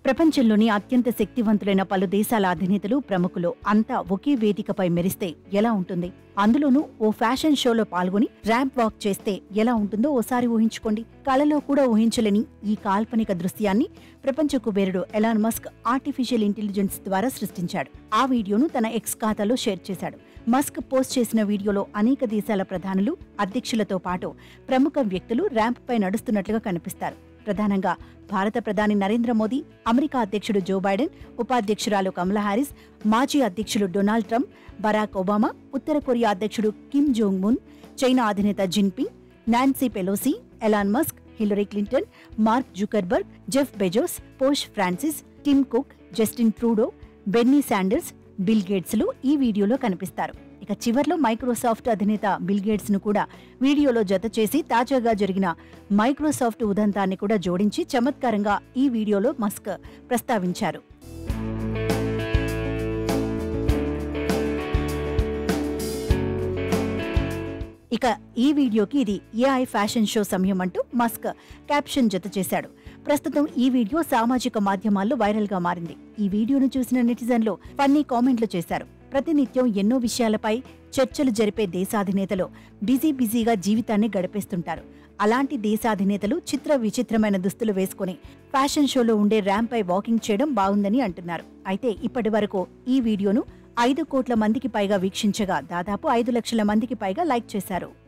ప్రపంచంలోని అత్యంత శక్తివంతులైన పలు దేశాల అధినేతలు ప్రముఖులు అంతా ఒకే వేదికపై మెరిస్తే ఎలా ఉంటుంది అందులోనూ ఓ ఫ్యాషన్ షోలో పాల్గొని ర్యాంప్ వాక్ చేస్తే ఎలా ఉంటుందో ఓసారి ఊహించుకోండి కళలో కూడా ఊహించలేని ఈ కాల్పనిక దృశ్యాన్ని ప్రపంచ కుబేరుడు ఎలాన్ మస్క్ ఆర్టిఫిషియల్ ఇంటెలిజెన్స్ ద్వారా సృష్టించాడు ఆ వీడియోను తన ఎక్స్ ఖాతాలో షేర్ చేశాడు మస్క్ పోస్ట్ చేసిన వీడియోలో అనేక దేశాల ప్రధానులు అధ్యక్షులతో పాటు ప్రముఖ వ్యక్తులు ర్యాంప్ పై నడుస్తున్నట్లుగా కనిపిస్తారు ప్రధానంగా భారత ప్రధాని నరేంద్ర మోదీ అమెరికా అధ్యక్షుడు జో బైడెన్ ఉపాధ్యక్షురాలు కమలా హారిస్ మాజీ అధ్యక్షులు డొనాల్డ్ ట్రంప్ బరాక్ ఒబామా ఉత్తర కొరియా అధ్యక్షుడు కిమ్ జోంగ్ మున్ చైనా అధినేత Jinping Nancy Pelosi Elon Musk Hillary Clinton Mark Zuckerberg Jeff Bezos pope Francis Tim Cook Justin Trudeau Bernie Sanders Bill గేట్స్లు ఈ వీడియోలో కనిపిస్తారు ఇక చివర్లో మైక్రోసాఫ్ట్ అధినేత బిల్ గేట్స్ ను కూడా వీడియోలో జత చేసి తాజాగా జరిగిన మైక్రోసాఫ్ట్ ఉదంతాన్ని కూడా జోడించి చమత్కారంగా ఈ వీడియోలో మస్క్ ప్రస్తావించారు ఇక ఈ వీడియోకి ఇది ఏఐ ఫ్యాషన్ షో సమయం అంటూ మస్క్ క్యాప్షన్ జత చేశాడు ప్రస్తుతం ఈ వీడియో సామాజిక మాధ్యమాల్లో వైరల్ గా మారింది ఈ వీడియోను చూసిన నెటిజన్లు ఫన్నీ కామెంట్లు చేశారు ప్రతినిత్యం ఎన్నో విషయాలపై చర్చలు జరిపే దేశాధినేతలు బిజీ బిజీగా జీవితాన్ని గడిపేస్తుంటారు అలాంటి దేశాధినేతలు చిత్ర విచిత్రమైన దుస్తులు వేసుకుని ఫ్యాషన్ షోలో ఉండే ర్యాంప్ పై వాకింగ్ చేయడం బాగుందని అంటున్నారు అయితే ఇప్పటి వరకు ఈ వీడియోను ఐదు కోట్ల మందికి పైగా వీక్షించగా దాదాపు ఐదు లక్షల మందికి పైగా లైక్ చేశారు